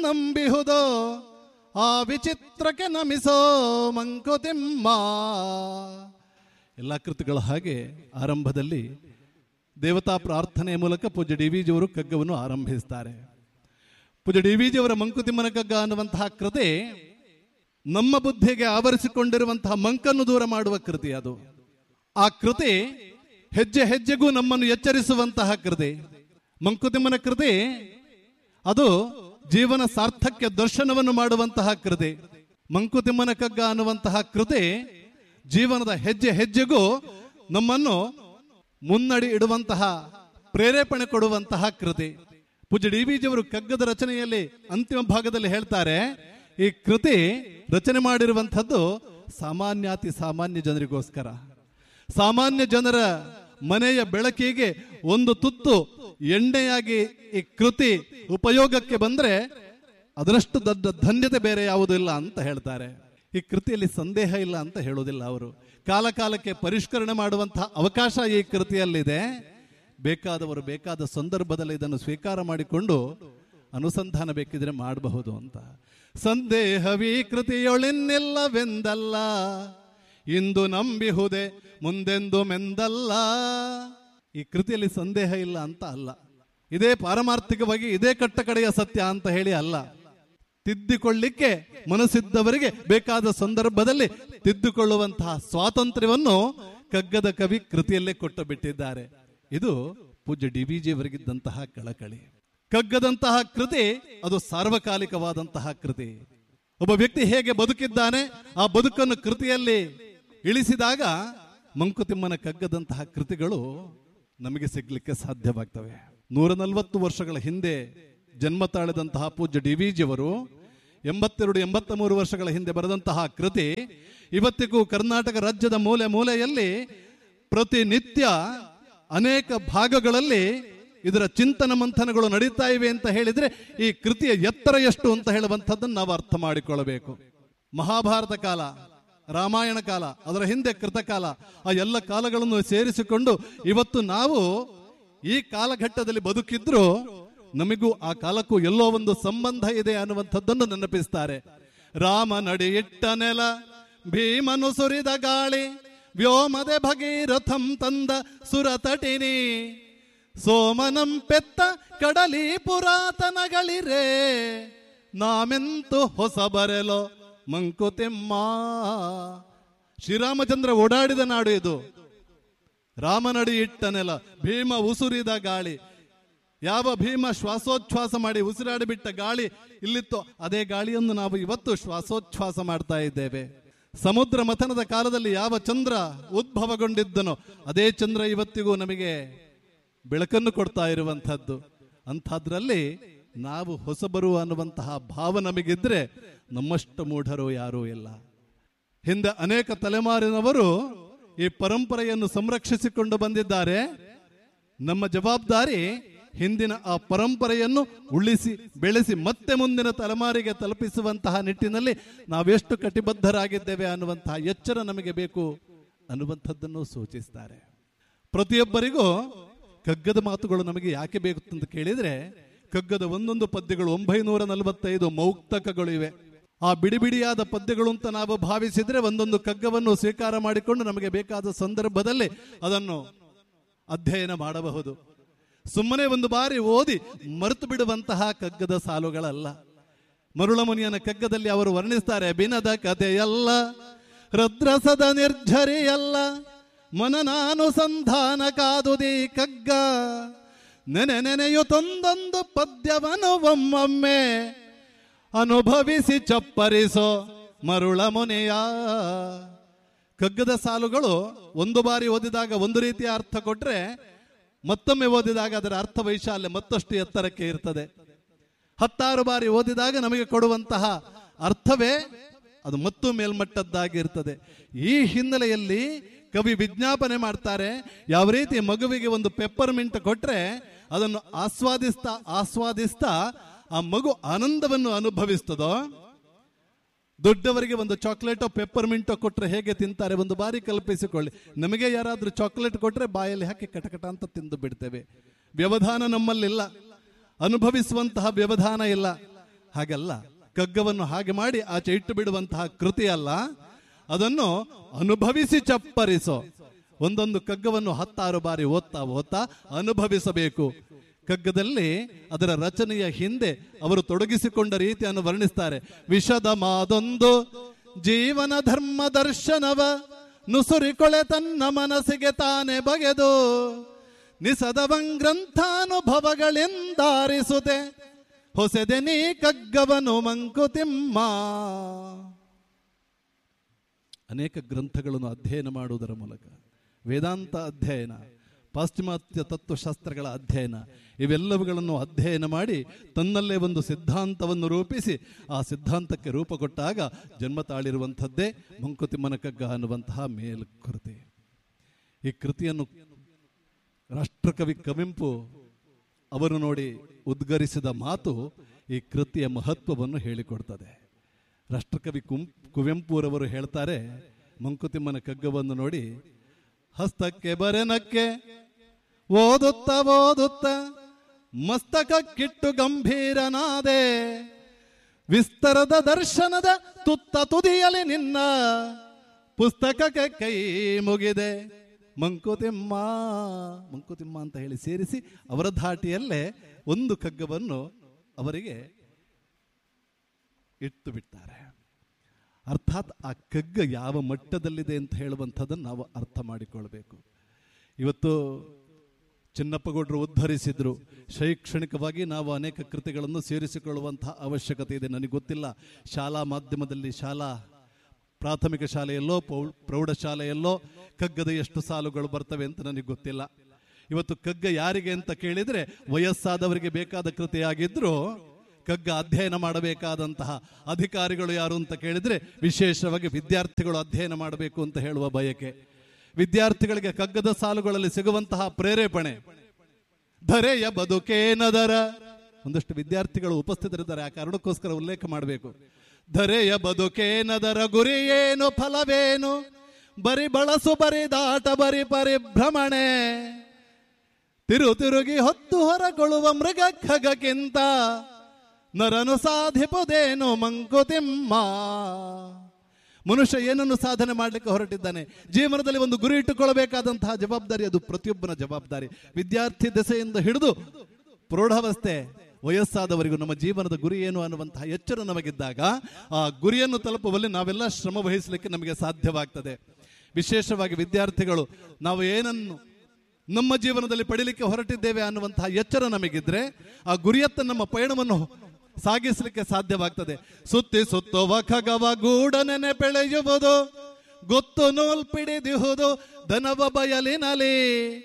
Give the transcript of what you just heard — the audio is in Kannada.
ನಂಬಿಹುದೋ ಆ ವಿಚಿತ್ರಕ್ಕೆ ನಮಿಸೋ ಮಂಕುತಿಮ್ಮ ಎಲ್ಲ ಕೃತಿಗಳ ಹಾಗೆ ಆರಂಭದಲ್ಲಿ ದೇವತಾ ಪ್ರಾರ್ಥನೆಯ ಮೂಲಕ ಪೂಜ್ಯ ಡಿ ವಿ ಜಿಯವರು ಕಗ್ಗವನ್ನು ಆರಂಭಿಸ್ತಾರೆ ಪೂಜ್ಯ ಡಿ ವಿ ಜಿಯವರ ಮಂಕುತಿಮ್ಮನ ಕಗ್ಗ ಅನ್ನುವಂತಹ ಕೃತಿ ನಮ್ಮ ಬುದ್ಧಿಗೆ ಆವರಿಸಿಕೊಂಡಿರುವಂತಹ ಮಂಕನ್ನು ದೂರ ಮಾಡುವ ಕೃತಿ ಅದು ಆ ಕೃತಿ ಹೆಜ್ಜೆ ಹೆಜ್ಜೆಗೂ ನಮ್ಮನ್ನು ಎಚ್ಚರಿಸುವಂತಹ ಕೃತಿ ಮಂಕುತಿಮ್ಮನ ಕೃತಿ ಅದು ಜೀವನ ಸಾರ್ಥಕ್ಯ ದರ್ಶನವನ್ನು ಮಾಡುವಂತಹ ಕೃತಿ ಮಂಕುತಿಮ್ಮನ ಕಗ್ಗ ಅನ್ನುವಂತಹ ಕೃತಿ ಜೀವನದ ಹೆಜ್ಜೆ ಹೆಜ್ಜೆಗೂ ನಮ್ಮನ್ನು ಮುನ್ನಡಿ ಇಡುವಂತಹ ಪ್ರೇರೇಪಣೆ ಕೊಡುವಂತಹ ಕೃತಿ ಪೂಜ್ಯ ಡಿ ವಿ ಜಿಯವರು ಕಗ್ಗದ ರಚನೆಯಲ್ಲಿ ಅಂತಿಮ ಭಾಗದಲ್ಲಿ ಹೇಳ್ತಾರೆ ಈ ಕೃತಿ ರಚನೆ ಮಾಡಿರುವಂಥದ್ದು ಸಾಮಾನ್ಯಾತಿ ಸಾಮಾನ್ಯ ಜನರಿಗೋಸ್ಕರ ಸಾಮಾನ್ಯ ಜನರ ಮನೆಯ ಬೆಳಕಿಗೆ ಒಂದು ತುತ್ತು ಎಣ್ಣೆಯಾಗಿ ಈ ಕೃತಿ ಉಪಯೋಗಕ್ಕೆ ಬಂದ್ರೆ ಅದರಷ್ಟು ದೊಡ್ಡ ಧನ್ಯತೆ ಬೇರೆ ಯಾವುದೂ ಇಲ್ಲ ಅಂತ ಹೇಳ್ತಾರೆ ಈ ಕೃತಿಯಲ್ಲಿ ಸಂದೇಹ ಇಲ್ಲ ಅಂತ ಹೇಳೋದಿಲ್ಲ ಅವರು ಕಾಲ ಕಾಲಕ್ಕೆ ಪರಿಷ್ಕರಣೆ ಮಾಡುವಂತಹ ಅವಕಾಶ ಈ ಕೃತಿಯಲ್ಲಿದೆ ಬೇಕಾದವರು ಬೇಕಾದ ಸಂದರ್ಭದಲ್ಲಿ ಇದನ್ನು ಸ್ವೀಕಾರ ಮಾಡಿಕೊಂಡು ಅನುಸಂಧಾನ ಬೇಕಿದ್ರೆ ಮಾಡಬಹುದು ಅಂತ ಸಂದೇಹವೀ ಕೃತಿಯೊಳಿನ್ನೆಲ್ಲವೆಂದಲ್ಲ ಇಂದು ನಂಬಿಹುದೆ ಮುಂದೆಂದು ಮೆಂದಲ್ಲ ಈ ಕೃತಿಯಲ್ಲಿ ಸಂದೇಹ ಇಲ್ಲ ಅಂತ ಅಲ್ಲ ಇದೇ ಪಾರಮಾರ್ಥಿಕವಾಗಿ ಇದೇ ಕಟ್ಟಕಡೆಯ ಸತ್ಯ ಅಂತ ಹೇಳಿ ಅಲ್ಲ ತಿದ್ದಿಕೊಳ್ಳಿಕ್ಕೆ ಮನಸ್ಸಿದ್ದವರಿಗೆ ಬೇಕಾದ ಸಂದರ್ಭದಲ್ಲಿ ತಿದ್ದುಕೊಳ್ಳುವಂತಹ ಸ್ವಾತಂತ್ರ್ಯವನ್ನು ಕಗ್ಗದ ಕವಿ ಕೃತಿಯಲ್ಲೇ ಕೊಟ್ಟು ಬಿಟ್ಟಿದ್ದಾರೆ ಇದು ಪೂಜ್ಯ ಡಿ ವಿ ಜಿಯವರಿಗಿದ್ದಂತಹ ಕಳಕಳಿ ಕಗ್ಗದಂತಹ ಕೃತಿ ಅದು ಸಾರ್ವಕಾಲಿಕವಾದಂತಹ ಕೃತಿ ಒಬ್ಬ ವ್ಯಕ್ತಿ ಹೇಗೆ ಬದುಕಿದ್ದಾನೆ ಆ ಬದುಕನ್ನು ಕೃತಿಯಲ್ಲಿ ಇಳಿಸಿದಾಗ ಮಂಕುತಿಮ್ಮನ ಕಗ್ಗದಂತಹ ಕೃತಿಗಳು ನಮಗೆ ಸಿಗ್ಲಿಕ್ಕೆ ಸಾಧ್ಯವಾಗ್ತವೆ ನೂರ ನಲವತ್ತು ವರ್ಷಗಳ ಹಿಂದೆ ಜನ್ಮ ತಾಳಿದಂತಹ ಪೂಜ್ಯ ಡಿ ವಿ ಜಿಯವರು ಎಂಬತ್ತೆರಡು ಎಂಬತ್ತ ಮೂರು ವರ್ಷಗಳ ಹಿಂದೆ ಬರೆದಂತಹ ಕೃತಿ ಇವತ್ತಿಗೂ ಕರ್ನಾಟಕ ರಾಜ್ಯದ ಮೂಲೆ ಮೂಲೆಯಲ್ಲಿ ಪ್ರತಿನಿತ್ಯ ಅನೇಕ ಭಾಗಗಳಲ್ಲಿ ಇದರ ಚಿಂತನ ಮಂಥನಗಳು ನಡೀತಾ ಇವೆ ಅಂತ ಹೇಳಿದ್ರೆ ಈ ಕೃತಿಯ ಎತ್ತರ ಎಷ್ಟು ಅಂತ ಹೇಳುವಂಥದ್ದನ್ನು ನಾವು ಅರ್ಥ ಮಾಡಿಕೊಳ್ಳಬೇಕು ಮಹಾಭಾರತ ಕಾಲ ರಾಮಾಯಣ ಕಾಲ ಅದರ ಹಿಂದೆ ಕೃತಕಾಲ ಆ ಎಲ್ಲ ಕಾಲಗಳನ್ನು ಸೇರಿಸಿಕೊಂಡು ಇವತ್ತು ನಾವು ಈ ಕಾಲಘಟ್ಟದಲ್ಲಿ ಬದುಕಿದ್ರು ನಮಗೂ ಆ ಕಾಲಕ್ಕೂ ಎಲ್ಲೋ ಒಂದು ಸಂಬಂಧ ಇದೆ ಅನ್ನುವಂಥದ್ದನ್ನು ನೆನಪಿಸ್ತಾರೆ ರಾಮ ನಡೆಯಿಟ್ಟ ನೆಲ ಭೀಮನು ಸುರಿದ ಗಾಳಿ ವ್ಯೋಮದೆ ಭಗೀರಥಂ ತಂದ ಸುರತಟಿನಿ ಸೋಮನಂ ಪೆತ್ತ ಕಡಲಿ ಪುರಾತನಗಳಿರೇ ನಾಮೆಂತು ಹೊಸ ಬರೆಲೋ ಮಂಕುತಿಮ್ಮ ಶ್ರೀರಾಮಚಂದ್ರ ಓಡಾಡಿದ ನಾಡು ಇದು ರಾಮನಡಿ ಇಟ್ಟ ನೆಲ ಭೀಮ ಉಸುರಿದ ಗಾಳಿ ಯಾವ ಭೀಮ ಶ್ವಾಸೋಚ್ಛ್ವಾಸ ಮಾಡಿ ಉಸಿರಾಡಿ ಬಿಟ್ಟ ಗಾಳಿ ಇಲ್ಲಿತ್ತು ಅದೇ ಗಾಳಿಯನ್ನು ನಾವು ಇವತ್ತು ಶ್ವಾಸೋಚ್ಛ್ವಾಸ ಮಾಡ್ತಾ ಇದ್ದೇವೆ ಸಮುದ್ರ ಮಥನದ ಕಾಲದಲ್ಲಿ ಯಾವ ಚಂದ್ರ ಉದ್ಭವಗೊಂಡಿದ್ದನೋ ಅದೇ ಚಂದ್ರ ಇವತ್ತಿಗೂ ನಮಗೆ ಬೆಳಕನ್ನು ಕೊಡ್ತಾ ಇರುವಂಥದ್ದು ಅಂಥದ್ರಲ್ಲಿ ನಾವು ಹೊಸಬರು ಅನ್ನುವಂತಹ ಭಾವ ನಮಗಿದ್ರೆ ನಮ್ಮಷ್ಟು ಮೂಢರು ಯಾರೂ ಇಲ್ಲ ಹಿಂದೆ ಅನೇಕ ತಲೆಮಾರಿನವರು ಈ ಪರಂಪರೆಯನ್ನು ಸಂರಕ್ಷಿಸಿಕೊಂಡು ಬಂದಿದ್ದಾರೆ ನಮ್ಮ ಜವಾಬ್ದಾರಿ ಹಿಂದಿನ ಆ ಪರಂಪರೆಯನ್ನು ಉಳಿಸಿ ಬೆಳೆಸಿ ಮತ್ತೆ ಮುಂದಿನ ತಲೆಮಾರಿಗೆ ತಲುಪಿಸುವಂತಹ ನಿಟ್ಟಿನಲ್ಲಿ ನಾವೆಷ್ಟು ಕಟಿಬದ್ಧರಾಗಿದ್ದೇವೆ ಅನ್ನುವಂತಹ ಎಚ್ಚರ ನಮಗೆ ಬೇಕು ಅನ್ನುವಂಥದ್ದನ್ನು ಸೂಚಿಸ್ತಾರೆ ಪ್ರತಿಯೊಬ್ಬರಿಗೂ ಕಗ್ಗದ ಮಾತುಗಳು ನಮಗೆ ಯಾಕೆ ಬೇಕು ಅಂತ ಕೇಳಿದ್ರೆ ಕಗ್ಗದ ಒಂದೊಂದು ಪದ್ಯಗಳು ಒಂಬೈನೂರ ನಲವತ್ತೈದು ಮೌಕ್ತಕಗಳು ಇವೆ ಆ ಬಿಡಿ ಬಿಡಿಯಾದ ಪದ್ಯಗಳು ಅಂತ ನಾವು ಭಾವಿಸಿದ್ರೆ ಒಂದೊಂದು ಕಗ್ಗವನ್ನು ಸ್ವೀಕಾರ ಮಾಡಿಕೊಂಡು ನಮಗೆ ಬೇಕಾದ ಸಂದರ್ಭದಲ್ಲಿ ಅದನ್ನು ಅಧ್ಯಯನ ಮಾಡಬಹುದು ಸುಮ್ಮನೆ ಒಂದು ಬಾರಿ ಓದಿ ಮರೆತು ಬಿಡುವಂತಹ ಕಗ್ಗದ ಸಾಲುಗಳಲ್ಲ ಮರುಳಮುನಿಯನ ಕಗ್ಗದಲ್ಲಿ ಅವರು ವರ್ಣಿಸ್ತಾರೆ ಬಿನದ ಕಥೆಯಲ್ಲ ರದ್ರಸದ ನಿರ್ಝರಿಯಲ್ಲ ಮನನಾನುಸಂಧಾನ ಕಾದುದಿ ಕಗ್ಗ ನೆನೆ ನೆನೆಯುತ್ತೊಂದೊಂದು ಪದ್ಯವನ್ನು ಒಮ್ಮೊಮ್ಮೆ ಅನುಭವಿಸಿ ಚಪ್ಪರಿಸೋ ಮರುಳ ಮುನಿಯ ಕಗ್ಗದ ಸಾಲುಗಳು ಒಂದು ಬಾರಿ ಓದಿದಾಗ ಒಂದು ರೀತಿಯ ಅರ್ಥ ಕೊಟ್ರೆ ಮತ್ತೊಮ್ಮೆ ಓದಿದಾಗ ಅದರ ಅರ್ಥ ವೈಶಾಲ್ಯ ಮತ್ತಷ್ಟು ಎತ್ತರಕ್ಕೆ ಇರ್ತದೆ ಹತ್ತಾರು ಬಾರಿ ಓದಿದಾಗ ನಮಗೆ ಕೊಡುವಂತಹ ಅರ್ಥವೇ ಅದು ಮತ್ತು ಮೇಲ್ಮಟ್ಟದ್ದಾಗಿರ್ತದೆ ಈ ಹಿನ್ನೆಲೆಯಲ್ಲಿ ಕವಿ ವಿಜ್ಞಾಪನೆ ಮಾಡ್ತಾರೆ ಯಾವ ರೀತಿ ಮಗುವಿಗೆ ಒಂದು ಪೆಪ್ಪರ್ ಮಿಂಟ್ ಕೊಟ್ರೆ ಅದನ್ನು ಆಸ್ವಾದಿಸ್ತಾ ಆಸ್ವಾದಿಸ್ತಾ ಆ ಮಗು ಆನಂದವನ್ನು ಅನುಭವಿಸ್ತದೋ ದೊಡ್ಡವರಿಗೆ ಒಂದು ಚಾಕ್ಲೇಟೋ ಪೆಪ್ಪರ್ ಮಿಂಟೋ ಕೊಟ್ರೆ ಹೇಗೆ ತಿಂತಾರೆ ಒಂದು ಬಾರಿ ಕಲ್ಪಿಸಿಕೊಳ್ಳಿ ನಮಗೆ ಯಾರಾದ್ರೂ ಚಾಕ್ಲೇಟ್ ಕೊಟ್ರೆ ಬಾಯಲ್ಲಿ ಹಾಕಿ ಕಟಕಟ ಅಂತ ತಿಂದು ಬಿಡ್ತೇವೆ ವ್ಯವಧಾನ ನಮ್ಮಲ್ಲಿಲ್ಲ ಅನುಭವಿಸುವಂತಹ ವ್ಯವಧಾನ ಇಲ್ಲ ಹಾಗಲ್ಲ ಕಗ್ಗವನ್ನು ಹಾಗೆ ಮಾಡಿ ಆಚೆ ಇಟ್ಟು ಬಿಡುವಂತಹ ಕೃತಿ ಅಲ್ಲ ಅದನ್ನು ಅನುಭವಿಸಿ ಚಪ್ಪರಿಸೋ ಒಂದೊಂದು ಕಗ್ಗವನ್ನು ಹತ್ತಾರು ಬಾರಿ ಓದ್ತಾ ಓದ್ತಾ ಅನುಭವಿಸಬೇಕು ಕಗ್ಗದಲ್ಲಿ ಅದರ ರಚನೆಯ ಹಿಂದೆ ಅವರು ತೊಡಗಿಸಿಕೊಂಡ ರೀತಿಯನ್ನು ವರ್ಣಿಸ್ತಾರೆ ವಿಷದ ಮಾದೊಂದು ಜೀವನ ಧರ್ಮ ದರ್ಶನವ ನುಸುರಿಕೊಳೆ ತನ್ನ ಮನಸ್ಸಿಗೆ ತಾನೇ ಬಗೆದು ನಿಸದವಂಗ್ರಂಥಾನುಭವಗಳೆಂದಾರಿಸುತ್ತೆ ಹೊಸದೆ ನೀ ಕಗ್ಗವನು ಮಂಕುತಿಮ್ಮ ಅನೇಕ ಗ್ರಂಥಗಳನ್ನು ಅಧ್ಯಯನ ಮಾಡುವುದರ ಮೂಲಕ ವೇದಾಂತ ಅಧ್ಯಯನ ಪಾಶ್ಚಿಮಾತ್ಯ ತತ್ವಶಾಸ್ತ್ರಗಳ ಅಧ್ಯಯನ ಇವೆಲ್ಲವುಗಳನ್ನು ಅಧ್ಯಯನ ಮಾಡಿ ತನ್ನಲ್ಲೇ ಒಂದು ಸಿದ್ಧಾಂತವನ್ನು ರೂಪಿಸಿ ಆ ಸಿದ್ಧಾಂತಕ್ಕೆ ರೂಪ ಕೊಟ್ಟಾಗ ಜನ್ಮ ತಾಳಿರುವಂಥದ್ದೇ ಮಂಕುತಿಮ್ಮನ ಕಗ್ಗ ಅನ್ನುವಂತಹ ಮೇಲ್ಕೃತಿ ಈ ಕೃತಿಯನ್ನು ರಾಷ್ಟ್ರಕವಿ ಕವಿಂಪು ಅವರು ನೋಡಿ ಉದ್ಗರಿಸಿದ ಮಾತು ಈ ಕೃತಿಯ ಮಹತ್ವವನ್ನು ಹೇಳಿಕೊಡ್ತದೆ ರಾಷ್ಟ್ರಕವಿ ಕುಂ ಕುವೆಂಪುರವರು ಹೇಳ್ತಾರೆ ಮಂಕುತಿಮ್ಮನ ಕಗ್ಗವನ್ನು ನೋಡಿ ಹಸ್ತಕ್ಕೆ ಬರೆನಕ್ಕೆ ಓದುತ್ತ ಓದುತ್ತ ಮಸ್ತಕಕ್ಕಿಟ್ಟು ಗಂಭೀರನಾದೆ ವಿಸ್ತರದ ದರ್ಶನದ ತುತ್ತ ತುದಿಯಲಿ ನಿನ್ನ ಪುಸ್ತಕಕ್ಕೆ ಕೈ ಮುಗಿದೆ ಮಂಕುತಿಮ್ಮ ಮಂಕುತಿಮ್ಮ ಅಂತ ಹೇಳಿ ಸೇರಿಸಿ ಅವರ ಧಾಟಿಯಲ್ಲೇ ಒಂದು ಕಗ್ಗವನ್ನು ಅವರಿಗೆ ಇಟ್ಟು ಬಿಡ್ತಾರೆ ಅರ್ಥಾತ್ ಆ ಕಗ್ಗ ಯಾವ ಮಟ್ಟದಲ್ಲಿದೆ ಅಂತ ಹೇಳುವಂಥದ್ದನ್ನು ನಾವು ಅರ್ಥ ಮಾಡಿಕೊಳ್ಬೇಕು ಇವತ್ತು ಚಿನ್ನಪ್ಪಗೌಡರು ಉದ್ಧರಿಸಿದ್ರು ಶೈಕ್ಷಣಿಕವಾಗಿ ನಾವು ಅನೇಕ ಕೃತಿಗಳನ್ನು ಸೇರಿಸಿಕೊಳ್ಳುವಂತಹ ಅವಶ್ಯಕತೆ ಇದೆ ನನಗೆ ಗೊತ್ತಿಲ್ಲ ಶಾಲಾ ಮಾಧ್ಯಮದಲ್ಲಿ ಶಾಲಾ ಪ್ರಾಥಮಿಕ ಶಾಲೆಯಲ್ಲೋ ಪೌ- ಪ್ರೌಢಶಾಲೆಯಲ್ಲೋ ಕಗ್ಗದ ಎಷ್ಟು ಸಾಲುಗಳು ಬರ್ತವೆ ಅಂತ ನನಗೆ ಗೊತ್ತಿಲ್ಲ ಇವತ್ತು ಕಗ್ಗ ಯಾರಿಗೆ ಅಂತ ಕೇಳಿದ್ರೆ ವಯಸ್ಸಾದವರಿಗೆ ಬೇಕಾದ ಕೃತಿಯಾಗಿದ್ರೂ ಕಗ್ಗ ಅಧ್ಯಯನ ಮಾಡಬೇಕಾದಂತಹ ಅಧಿಕಾರಿಗಳು ಯಾರು ಅಂತ ಕೇಳಿದ್ರೆ ವಿಶೇಷವಾಗಿ ವಿದ್ಯಾರ್ಥಿಗಳು ಅಧ್ಯಯನ ಮಾಡಬೇಕು ಅಂತ ಹೇಳುವ ಬಯಕೆ ವಿದ್ಯಾರ್ಥಿಗಳಿಗೆ ಕಗ್ಗದ ಸಾಲುಗಳಲ್ಲಿ ಸಿಗುವಂತಹ ಪ್ರೇರೇಪಣೆ ಧರೆಯ ಬದುಕೇನದರ ಒಂದಷ್ಟು ವಿದ್ಯಾರ್ಥಿಗಳು ಉಪಸ್ಥಿತರಿದ್ದಾರೆ ಆ ಕಾರಣಕ್ಕೋಸ್ಕರ ಉಲ್ಲೇಖ ಮಾಡಬೇಕು ಧರೆಯ ಬದುಕೇನದರ ಗುರಿ ಏನು ಫಲವೇನು ಬರಿ ಬಳಸು ಬರಿ ದಾಟ ಬರಿ ಪರಿಭ್ರಮಣೆ ತಿರು ತಿರುಗಿ ಹೊತ್ತು ಹೊರಗೊಳ್ಳುವ ಮೃಗ ಖಗಕ್ಕಿಂತ ನರನು ಸಾಧಿಪುದೇನು ಮಂಕುತಿಮ್ಮ ಮನುಷ್ಯ ಏನನ್ನು ಸಾಧನೆ ಮಾಡಲಿಕ್ಕೆ ಹೊರಟಿದ್ದಾನೆ ಜೀವನದಲ್ಲಿ ಒಂದು ಗುರಿ ಇಟ್ಟುಕೊಳ್ಳಬೇಕಾದಂತಹ ಜವಾಬ್ದಾರಿ ಅದು ಪ್ರತಿಯೊಬ್ಬನ ಜವಾಬ್ದಾರಿ ವಿದ್ಯಾರ್ಥಿ ದೆಸೆಯಿಂದ ಹಿಡಿದು ಪ್ರೌಢಾವಸ್ಥೆ ವಯಸ್ಸಾದವರಿಗೂ ನಮ್ಮ ಜೀವನದ ಗುರಿ ಏನು ಅನ್ನುವಂತಹ ಎಚ್ಚರ ನಮಗಿದ್ದಾಗ ಆ ಗುರಿಯನ್ನು ತಲುಪುವಲ್ಲಿ ನಾವೆಲ್ಲ ಶ್ರಮ ವಹಿಸಲಿಕ್ಕೆ ನಮಗೆ ಸಾಧ್ಯವಾಗ್ತದೆ ವಿಶೇಷವಾಗಿ ವಿದ್ಯಾರ್ಥಿಗಳು ನಾವು ಏನನ್ನು ನಮ್ಮ ಜೀವನದಲ್ಲಿ ಪಡಿಲಿಕ್ಕೆ ಹೊರಟಿದ್ದೇವೆ ಅನ್ನುವಂತಹ ಎಚ್ಚರ ನಮಗಿದ್ರೆ ಆ ಗುರಿಯತ್ತ ನಮ್ಮ ಪಯಣವನ್ನು ಸಾಗಿಸಲಿಕ್ಕೆ ಸಾಧ್ಯವಾಗ್ತದೆ ಸುತ್ತಿ ಸುತ್ತುವ ಖಗವ ಗೂಡನೆನೆ ಬೆಳೆಯುವುದು ಗೊತ್ತು ನೂಲ್ ಪಿಡಿದಿಹುದು ಧನವ ಬಯಲಿನಲಿ